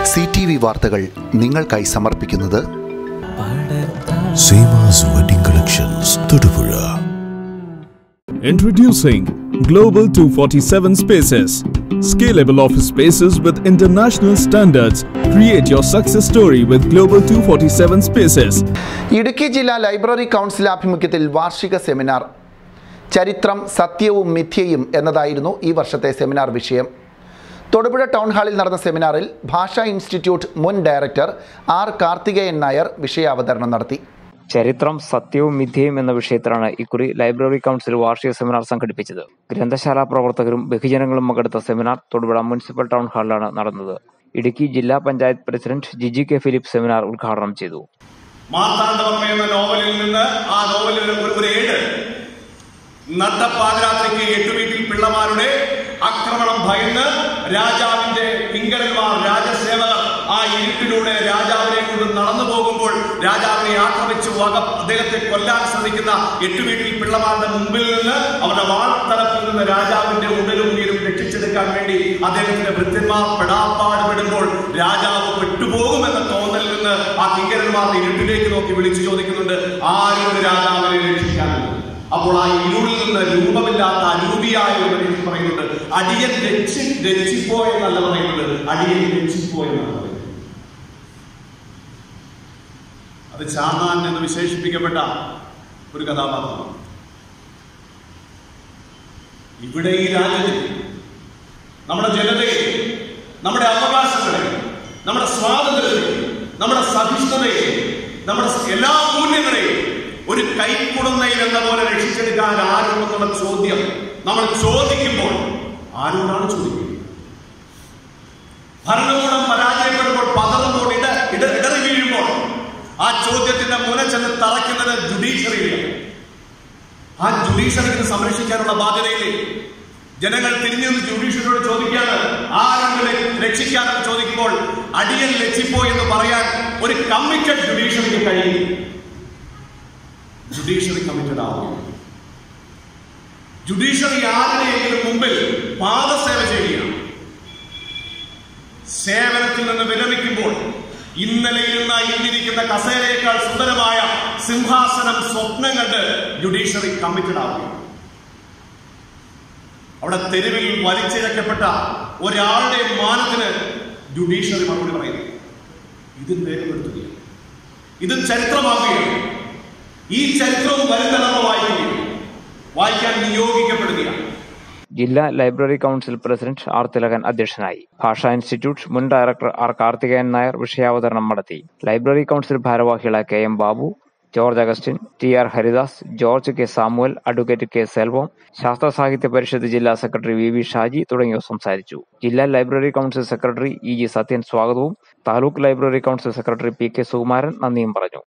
C T V വാർത്തകൾ നിങ്ങൾക്കായി സമർപ്പിക്കുന്നത് Seemas wedding collections Thodupuzha Introducing Global 247 Spaces. Scalable office spaces with international standards. Create your success story with Global 247 Spaces. Idukki ജില്ലാ library council ആഭിമുഖ്യത്തിൽ വാർഷിക seminar ചരിത്രം സത്യവും മിഥ്യയും എന്നതായിരുന്നു ഈ വർഷത്തെ സെമിനാർ വിഷയം തൊടുപുഴ ടൗൺ ഹാളിൽ നടന്ന സെമിനാറിൽ ഭാഷാ ഇൻസ്റ്റിറ്റ്യൂട്ട് മുൻ ഡയറക്ടർ ആർ കാർത്തികേയൻ നായർ വിഷയാവതരണം നടത്തി ചരിത്രം സത്യവും മിഥ്യയും എന്ന വിഷയത്തിലാണ് ഇക്കുറി ലൈബ്രറി കൗൺസിൽ വാർഷിക സെമിനാർ സംഘടിപ്പിച്ചത് ഗ്രന്ഥശാല പ്രവർത്തകരും ബഹുജനങ്ങളും പങ്കെടുത്ത സെമിനാർ തൊടുപുഴ മുനിസിപ്പൽ ടൗൺ ഹാളിലാണ് നടന്നത് ഇടുക്കി ജില്ലാ panchayat president Giji K Philip seminar ഉദ്ഘാടനം ചെയ്തു മാർത്താണ്ഡവർമ്മ എന്ന നോവലിൽ നിന്ന് ആ നോവലിൽ ഒരു ഒരു ഏട് നട്ടപ്പാതിരാത്രിക്ക് എട്ടുവീട്ടിൽ പിള്ളമാരുടെ ആക്രമണം ഭയന്ന് രാജാവിന്റെ കിങ്കരന്മാർ രാജസേവകർ ആ ഇരുട്ടിലൂടെ രാജാവിനെ കൊണ്ട് നടന്നു പോകുമ്പോൾ രാജാവിനെ ആക്രമിച്ചു വക അദ്ദേഹത്തെ കൊല്ലാൻ ശ്രമിക്കുന്ന എട്ടുവീട്ടിൽ പിള്ളമാരുടെ മുമ്പിൽ നിന്ന് അവരുടെ വാൾത്തലപ്പിൽ നിന്ന് രാജാവിന്റെ ഉടലും ഉയരും രക്ഷിച്ചെടുക്കാൻ വേണ്ടി അദ്ദേഹത്തിന്റെ ഭൃത്യന്മാർ പെടാപ്പാടുപെടുമ്പോൾ രാജാവ് പെട്ടുപോകുമെന്ന തോന്നലിൽ നിന്ന് ആ കിങ്കരന്മാർ ഇരുട്ടിലേക്ക് നോക്കി വിളിച്ചു ചോദിക്കുന്നുണ്ട് ആരും രാജാവിനെ രക്ഷിക്കാനുണ്ട് അപ്പോൾ ആ ഇരുളിൽ നിന്ന് രൂപമില്ലാത്ത അരൂപിയായ ഒരു മനുഷ്യൻ പറയുന്നുണ്ട് അടിയൻ രക്ഷി രക്ഷിപ്പോ എന്നല്ല പറയുന്നത് അടിയൻ രക്ഷിപ്പോ എന്നാണ് പറയുന്നത് അത് ചാന്നാൻ എന്ന് വിശേഷിപ്പിക്കപ്പെട്ട ഒരു കഥാപാത്രമാണ് ഇവിടെ ഈ രാജ്യത്തിൽ നമ്മുടെ ജനതയെ നമ്മുടെ അവകാശങ്ങളെ നമ്മുടെ സ്വാതന്ത്ര്യത്തെ നമ്മുടെ സഹിഷ്ണുതയെ നമ്മുടെ എല്ലാ മൂല്യങ്ങളെയും ഒരു കൈക്കുടന്നയിൽ എന്ന പോലെ രക്ഷിച്ചെടുക്കാൻ ആരുമെന്നുള്ള ചോദ്യം നമ്മൾ ചോദിക്കുമ്പോൾ ആരോടാണ് ചോദിക്കുന്നത് ഭരണകൂടം പരാജയപ്പെടുമ്പോൾ പതറുമ്പോൾ ഇട ഇട ഇടറി വീഴുമ്പോൾ ആ ചോദ്യത്തിന്റെ മുന ചെന്ന് തറയ്ക്കുന്നത് ജുഡീഷ്യറിയിലാണ് ആ ജുഡീഷ്യറിക്ക് സംരക്ഷിക്കാനുള്ള ബാധ്യതയില്ലേ ജനങ്ങൾ തിരിഞ്ഞു നിന്ന് ജുഡീഷ്യറിയോട് ചോദിക്കാണ് ആരെങ്കിലും രക്ഷിക്കാനെന്ന് ചോദിക്കുമ്പോൾ അടിയൻ രക്ഷിപ്പോ എന്ന് പറയാൻ ഒരു കമ്മിറ്റഡ് ജുഡീഷ്യറിക്ക് കഴിയും ജുഡീഷ്യറി കമ്മിറ്റഡ് ആവുകയാണ് ജുഡീഷ്യറി ആരുടെയെങ്കിലും മുമ്പിൽ പാദസേവ ചെയ്യുകയാണ് സേവനത്തിൽ നിന്ന് വിരമിക്കുമ്പോൾ ഇന്നലെ ഇരുന്ന ഇന്നിരിക്കുന്ന കസേരയേക്കാൾ സുന്ദരമായ സിംഹാസനം സ്വപ്നം കണ്ട് ജുഡീഷ്യറി കമ്മിറ്റഡ് ആവുകയാണ് അവിടെ തെരുവിൽ വലിച്ചിഴക്കപ്പെട്ട ഒരാളുടെ മാനത്തിന് ജുഡീഷ്യറി മറുപടി പറയുന്നു ഇത് രേഖപ്പെടുത്തുകയാണ് ഇത് ചരിത്രമാകുകയാണ് ഈ ചരിത്രവും വരും തലമുറ വായിക്കുകയാണ് വായിക്കാൻ നിയോഗിക്കപ്പെടുകയാണ് ജില്ലാ library council president R Thilakan അധ്യക്ഷനായി ഭാഷാ ഇൻസ്റ്റിറ്റ്യൂട്ട് മുൻ ഡയറക്ടർ ആർ കാർത്തികേയൻ നായർ വിഷയാവതരണം നടത്തി ലൈബ്രറി കൗൺസിൽ ഭാരവാഹികളായ K M Babu George Augustine T R Haridas George K Samuel advocate K Selvam Sasthra Sahithya പരിഷത്ത് ജില്ലാ സെക്രട്ടറി വി വി ഷാജി തുടങ്ങിയവർ സംസാരിച്ചു ജില്ലാ library council secretary E G Sathyan സ്വാഗതവും taluk library council secretary P K Sukumaran നന്ദിയും പറഞ്ഞു